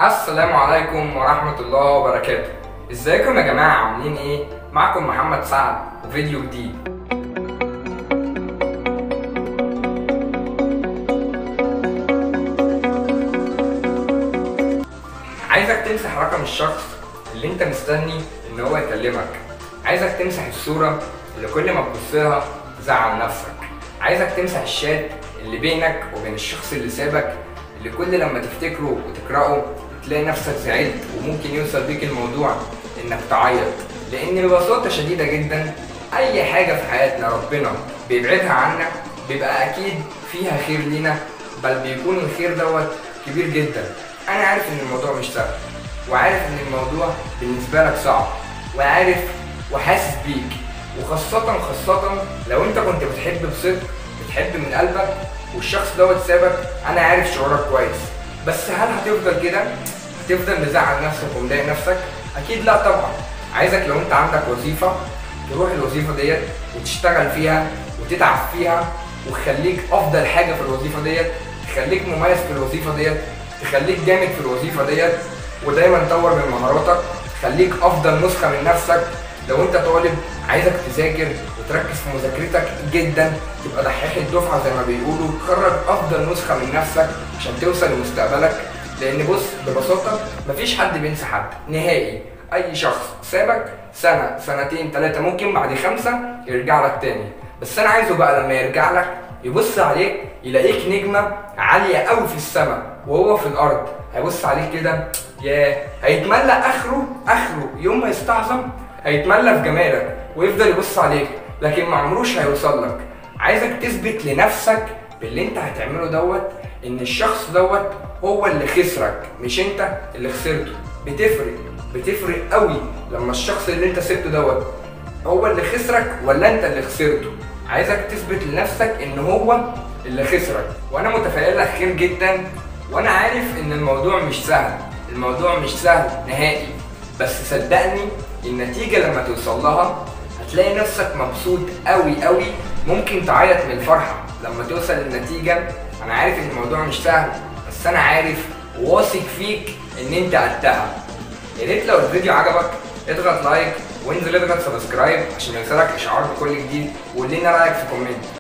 السلام عليكم ورحمة الله وبركاته ازيكم يا جماعة عاملين ايه؟ معكم محمد سعد وفيديو جديد عايزك تمسح رقم الشخص اللي انت مستني ان هو يكلمك عايزك تمسح الصورة اللي كل ما تبص لها تزعل نفسك عايزك تمسح الشات اللي بينك وبين الشخص اللي سابك اللي كل لما تفتكره وتقرأه تلاقي نفسك زعلت وممكن يوصل بيك الموضوع انك تعيط لان ببساطة شديدة جدا اي حاجة في حياتنا ربنا بيبعدها عنا بيبقى اكيد فيها خير لينا بل بيكون الخير دوت كبير جدا انا عارف ان الموضوع مش سهل وعارف ان الموضوع بالنسبة لك صعب وعارف وحاسس بيك وخاصة خاصة لو انت كنت بتحب بصدق بتحب من قلبك والشخص دوت سابك انا عارف شعورك كويس بس هل هتفضل كده؟ هتفضل مزعل نفسك ومضايق نفسك؟ اكيد لا طبعا عايزك لو انت عندك وظيفة تروح الوظيفة ديت وتشتغل فيها وتتعب فيها وتخليك افضل حاجة في الوظيفة ديت تخليك مميز في الوظيفة ديت تخليك جامد في الوظيفة ديت ودايما تطور من مهاراتك تخليك افضل نسخة من نفسك لو انت طالب عايزك تذاكر وتركز في مذاكرتك جدا تبقى دحيح الدفعه زي ما بيقولوا تخرج افضل نسخه من نفسك عشان توصل لمستقبلك لان بص ببساطه مفيش حد بينسى حد نهائي اي شخص سابك سنه سنتين ثلاثه ممكن بعد خمسه يرجع لك تاني بس انا عايزه بقى لما يرجع لك يبص عليك يلاقيك نجمه عاليه قوي في السماء وهو في الارض هيبص عليك كده ياه هيتملى اخره اخره يوم ما يستعظم هيتملى في جمالك ويفضل يبص عليك لكن ما عمروش هيوصل لك عايزك تثبت لنفسك باللي انت هتعمله دوت ان الشخص دوت هو اللي خسرك مش انت اللي خسرته بتفرق بتفرق قوي لما الشخص اللي انت سبته دوت هو اللي خسرك ولا انت اللي خسرته عايزك تثبت لنفسك ان هو اللي خسرك وانا متفائل لك خير جدا وانا عارف ان الموضوع مش سهل الموضوع مش سهل نهائي بس صدقني النتيجة لما توصل لها هتلاقي نفسك مبسوط قوي قوي ممكن تعيط من الفرحة لما توصل للنتيجة أنا عارف إن الموضوع مش سهل بس أنا عارف واثق فيك إن أنت قدها يا ريت لو الفيديو عجبك اضغط لايك وانزل اضغط سبسكرايب عشان يوصلك إشعار بكل جديد وقول لنا رأيك في كومنت